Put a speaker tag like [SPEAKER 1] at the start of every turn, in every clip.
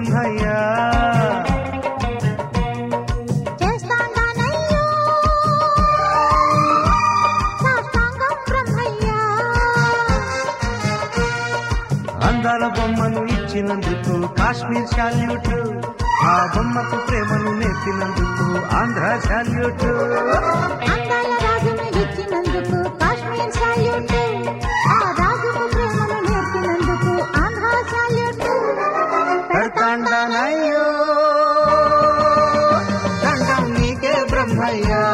[SPEAKER 1] బ్రహ్మయ్యా
[SPEAKER 2] చేస్తానయ్యో సాష్టాంగం బ్రహ్మయ్యా
[SPEAKER 1] అందాల బొమ్మను ఇచ్చినందుకు కాశ్మీర్ శాల్యూట్ ఆ బొమ్మకు ప్రేమను నేర్పినందుకు ఆంధ్ర శాల్యూట్
[SPEAKER 2] అందాల రాజును ఇచ్చినందుకు కాశ్మీర్ సాల్యూట్ ఆ రాజుకు ప్రేమను నేర్పినందుకు ఆంధ్ర సాల్యూట్
[SPEAKER 1] పెడతాండానయ్యో దండం నీకే బ్రహ్మయ్యా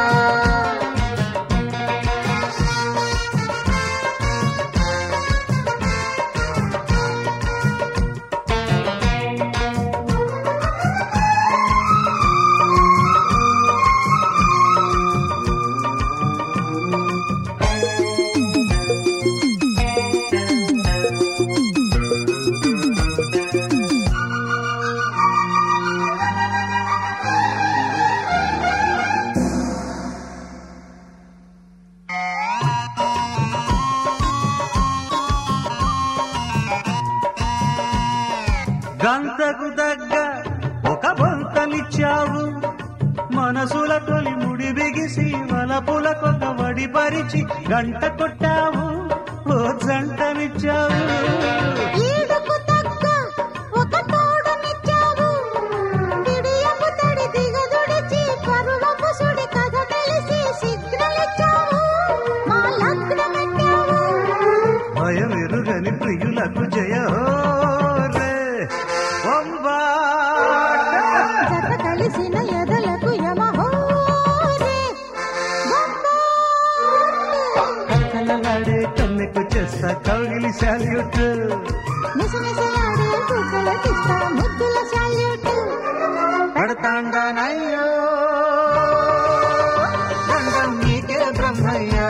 [SPEAKER 1] గంతకు దగ్గ ఒక బొంతనిచ్చావు మనసుల తొలి ముడి బిగిసి వలపులకొక వడి పరిచి గంట కొట్టావు ఓ జంటనిచ్చావు
[SPEAKER 2] ఈడుకు తగ్గ ఒక తోడునిచ్చావు పిడియపు తడి దిగదుడిచి పరువపు సుడి కథ తెలిసి సిగ్నల్ ఇచ్చావు మా లగ్నమెట్టావు
[SPEAKER 1] భయమెరుగని ప్రియులకు జయ హో రే బొంబాట.
[SPEAKER 2] జత కలిసిన ఎదలకు యమహోరే బొమ్మాటు.
[SPEAKER 1] కలలాడే కన్నెకు చేస్తా కౌగిలి శాల్యూట్
[SPEAKER 2] మిసమిసలాడే బుగ్గలకిస్తా ముద్దుల సాల్యూట్
[SPEAKER 1] పడతాండానయ్యో దండం నీకే బ్రహ్మయ్యా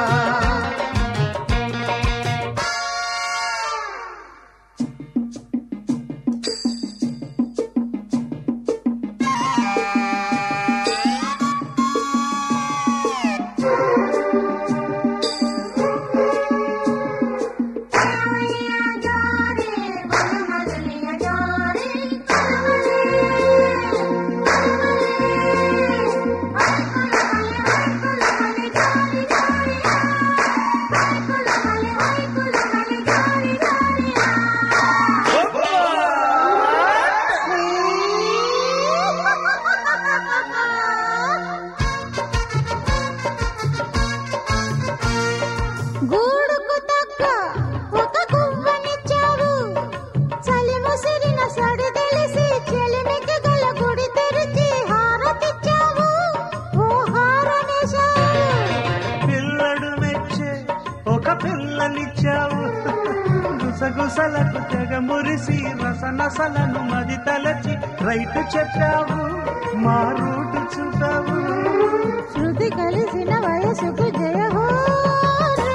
[SPEAKER 2] గూడుకు తగ్గ ఒక గువ్వనిచ్చావు చలి ముసిరిన సడి తెలిసి చెలిమికి గల గుడి తెరిచి హారతిచ్చావు ఓ హారనేశావు
[SPEAKER 1] పిల్లడు మెచ్చే ఒక పిల్లనిచ్చావు గుసగుసలకు తెగ మురిసి రసనసలను మది తలచి రైట్ చెప్పావు మా రూటు చూపావు
[SPEAKER 2] శృతి కలిసిన వయసుకు జయ హో రే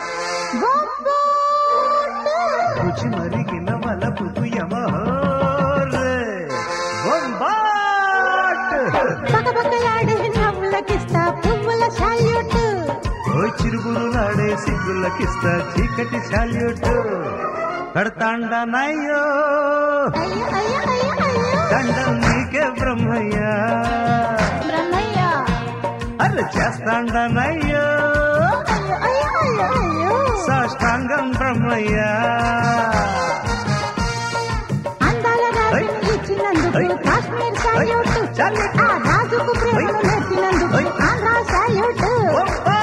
[SPEAKER 2] బొంబాటు.
[SPEAKER 1] రుచి మరిగిన వలపుకు యమహోరే బొంబాట్
[SPEAKER 2] పకపకలాడే నవ్వులకిస్తా పువ్వుల సాల్యూట్
[SPEAKER 1] ఓ చిరుగురులాడే సిగ్గులకిస్తా చీకటి శాల్యూట్ కడతాండనయ్యో
[SPEAKER 2] అయ్యో అయ్యో అయ్యో అయ్యో
[SPEAKER 1] దండం నీకే బ్రహ్మయ్యా
[SPEAKER 2] బ్రహ్మయ్య
[SPEAKER 1] అరే చేస్తాండనయ్యో
[SPEAKER 2] అయ్యో అయ్యో అయ్యో అయ్యో
[SPEAKER 1] సాష్టాంగం బ్రహ్మయ్యా
[SPEAKER 2] అందాల రాజును
[SPEAKER 1] ఐ.
[SPEAKER 2] ఇచ్చినందుకు
[SPEAKER 1] ఐ.
[SPEAKER 2] Kashmir salute
[SPEAKER 1] salute.
[SPEAKER 2] ఆ రాజుకు ప్రేమను
[SPEAKER 1] ఐ.
[SPEAKER 2] నేర్పినందుకు
[SPEAKER 1] ఐ.
[SPEAKER 2] ఆంధ్ర సాల్యూట్
[SPEAKER 1] బొంబాట్